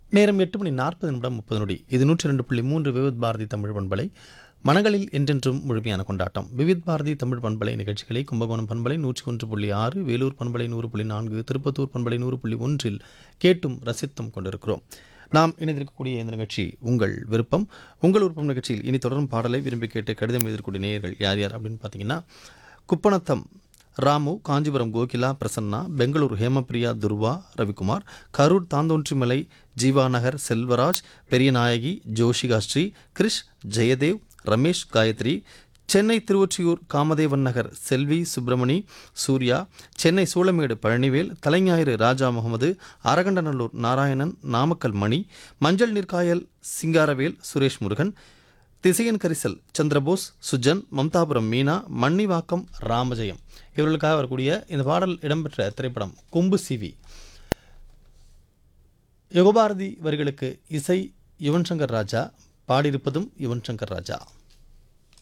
நேரம் எட்டு மணி நாற்பது நிமிடம் முப்பது நொடி இது நூற்றி ரெண்டு புள்ளி மூன்று விவித் பாரதி தமிழ் பண்பலை மனங்களில் என்றென்றும் முழுமையான கொண்டாட்டம் விவித் பாரதி தமிழ் பண்பலை நிகழ்ச்சிகளை கும்பகோணம் பண்பலை நூற்றி ஒன்று புள்ளி ஆறு வேலூர் பண்பலை நூறு புள்ளி நான்கு திருப்பத்தூர் பண்பலை நூறு புள்ளி ஒன்றில் கேட்டும் ரசித்தும் கொண்டிருக்கிறோம் நாம் இணைந்திருக்கக்கூடிய இந்த நிகழ்ச்சி உங்கள் விருப்பம் உங்கள் விருப்பம் நிகழ்ச்சியில் இனி தொடரும் பாடலை விரும்பி கேட்டு கடிதம் எழுதக்கூடிய நேயர்கள் யார் யார் அப்படின்னு பார்த்தீங்கன்னா குப்பணத்தம் ராமு காஞ்சிபுரம் கோகிலா பிரசன்னா பெங்களூர் ஹேமபிரியா துர்வா ரவிக்குமார் கரூர் தாந்தோன்றிமலை ஜீவாநகர் செல்வராஜ் பெரியநாயகி ஜோஷிகா ஸ்ரீ கிரிஷ் ஜெயதேவ் ரமேஷ் காயத்ரி சென்னை திருவொற்றியூர் காமதேவன் நகர் செல்வி சுப்பிரமணி சூர்யா சென்னை சூளமேடு பழனிவேல் தலைஞாயிறு ராஜா முகமது அரகண்டநல்லூர் நாராயணன் நாமக்கல் மணி மஞ்சள் நீர்க்காயல் சிங்காரவேல் சுரேஷ் முருகன் திசையன் கரிசல் சந்திரபோஸ் சுஜன் மம்தாபுரம் மீனா மன்னிவாக்கம் ராமஜெயம் இவர்களுக்காக வரக்கூடிய இந்த பாடல் இடம்பெற்ற திரைப்படம் கொம்பு சிவி யுகபாரதி வரிகளுக்கு இசை யுவன் சங்கர் ராஜா பாடியிருப்பதும் யுவன் சங்கர் ராஜா